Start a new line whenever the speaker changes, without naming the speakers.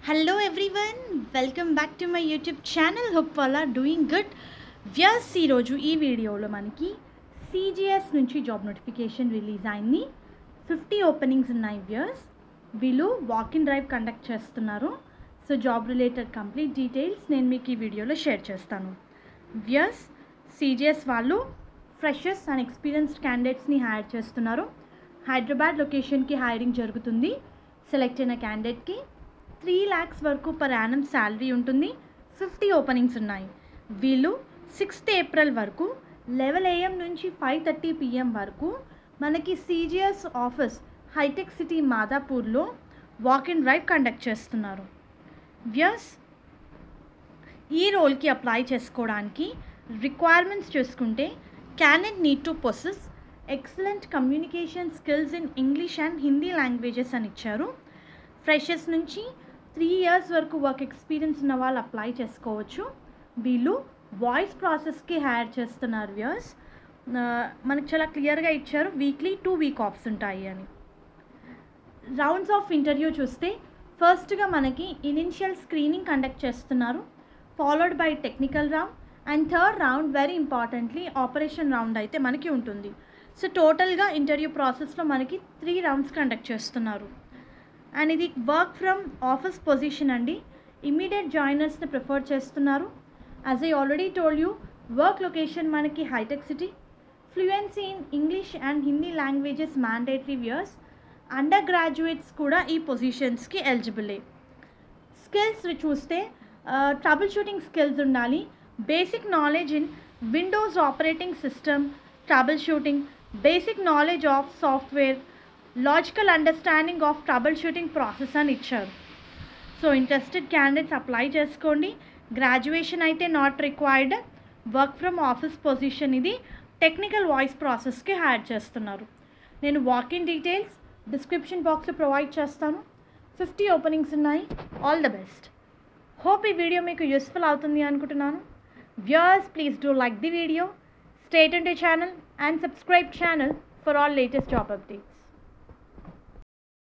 Hello everyone, welcome back to my YouTube channel. Hope all are doing good. Vyas ఈరోజు ఈ వీడియోలో మనకి CGS నుంచి జాబ్ నోటిఫికేషన్ రిలీజ్ అయింది ఫిఫ్టీ ఓపెనింగ్స్ ఉన్నాయి వ్యూయర్స్ వీళ్ళు వాక్ ఇన్ డ్రైవ్ కండక్ట్ చేస్తున్నారు so job related complete details నేను మీకు ఈ వీడియోలో షేర్ చేస్తాను వ్యూయర్స్ సిజిఎస్ వాళ్ళు ఫ్రెషర్స్ అండ్ ఎక్స్పీరియన్స్డ్ క్యాండిడేట్స్ని హైర్ చేస్తున్నారు హైదరాబాద్ లొకేషన్కి హైరింగ్ జరుగుతుంది సెలెక్ట్ అయిన క్యాండిడేట్కి త్రీ ల్యాక్స్ వరకు పర్ యానం శాలరీ ఉంటుంది ఫిఫ్టీ ఓపెనింగ్స్ ఉన్నాయి వీళ్ళు సిక్స్త్ ఏప్రిల్ వరకు లెవెల్ ఏఎం నుంచి ఫైవ్ థర్టీ పిఎం వరకు మనకి సిజిఎస్ ఆఫీస్ హైటెక్ సిటీ మాదాపూర్లో వాక్ ఇన్ డ్రైవ్ కండక్ట్ చేస్తున్నారు వ్యాస్ ఈ రోల్కి అప్లై చేసుకోవడానికి రిక్వైర్మెంట్స్ చూసుకుంటే candidate need to possess excellent communication skills in English and Hindi languages అని ఇచ్చారు ఫ్రెషర్స్ నుంచి త్రీ ఇయర్స్ వరకు వర్క్ ఎక్స్పీరియన్స్ ఉన్న వాళ్ళు అప్లై చేసుకోవచ్చు వీళ్ళు వాయిస్ ప్రాసెస్కి హైర్ చేస్తున్నారు వ్యూయర్స్ మనకు చాలా క్లియర్గా ఇచ్చారు వీక్లీ టూ వీక్ ఆఫ్స్ ఉంటాయి అని రౌండ్స్ ఆఫ్ ఇంటర్వ్యూ చూస్తే ఫస్ట్గా మనకి ఇనిషియల్ స్క్రీనింగ్ కండక్ట్ చేస్తున్నారు followed by technical round and third round very importantly operation round అయితే మనకి ఉంటుంది సో టోటల్గా ఇంటర్వ్యూ ప్రాసెస్లో మనకి త్రీ రౌండ్స్ కండక్ట్ చేస్తున్నారు అండ్ ఇది వర్క్ ఫ్రమ్ ఆఫీస్ పొజిషన్ అండి ఇమీడియట్ జాయినర్స్ని ప్రిఫర్ చేస్తున్నారు as I already told you work location మనకి Hitec City fluency in English and Hindi languages mandatory viewers undergraduates కూడా ఈ పొజిషన్స్కి ఎలిజిబులే స్కిల్స్ చూస్తే ట్రబుల్ షూటింగ్ స్కిల్స్ ఉండాలి basic knowledge in Windows operating system troubleshooting basic knowledge of software logical understanding of troubleshooting process అని ఇచ్చారు so interested candidates apply చేసుకోండి graduation అయితే not required work from office position ఇది technical voice ప్రాసెస్కి hire చేస్తున్నారు నేను walk in details description బాక్స్లో provide చేస్తాను ఫిఫ్టీ ఓపెనింగ్స్ ఉన్నాయి ఆల్ ద బెస్ట్ హోప్ ఈ వీడియో మీకు యూస్ఫుల్ అవుతుంది అనుకుంటున్నాను viewers please do like the video state and channel and subscribe channel for all latest job updates